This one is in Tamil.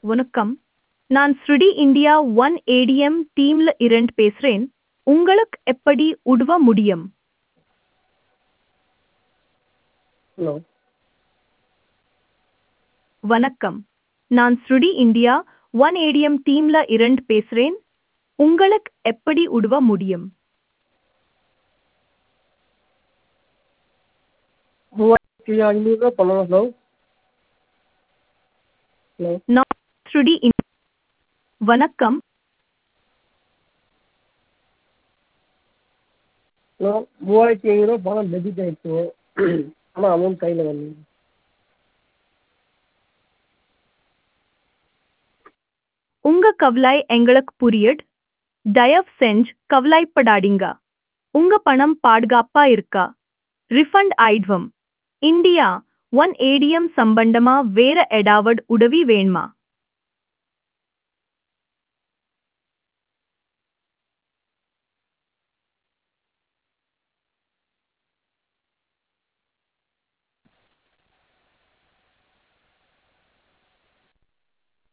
வணக்கம் நான் ஸ்ருடி இந்தியா ஒன் ஏடிஎம் டீம்ல இருந்து பேசுறேன் உங்களுக்கு எப்படி உதவ முடியும் ஹலோ வணக்கம் நான் ஸ்ருடி இந்தியா ஒன் ஏடிஎம் டீம்ல இருந்து பேசுறேன் உங்களுக்கு எப்படி உதவ முடியும் மூவாயிரத்தி ஐநூறுரூவா பண்ணணும் ஹலோ ஹலோ நான் ஸ்ருடி இந்- வணக்கம் ஹலோ மூவாயிரத்தி ஐநூறுரூவா பணம் டெபிட் ஆயிடுச்சு ஆனால் அமௌண்ட் கையில் வரல உங்க கவலை எங்களுக்கு புரியுது தயவு செஞ்சு கவலைப்படாதீங்க உங்க பணம் பாதுகாப்பா இருக்கா ரிஃபண்ட் ஆயிடுவோம் இந்தியா ஒன் ஏடிஎம் சம்பந்தமா வேற ஏதாவது உதவி வேணுமா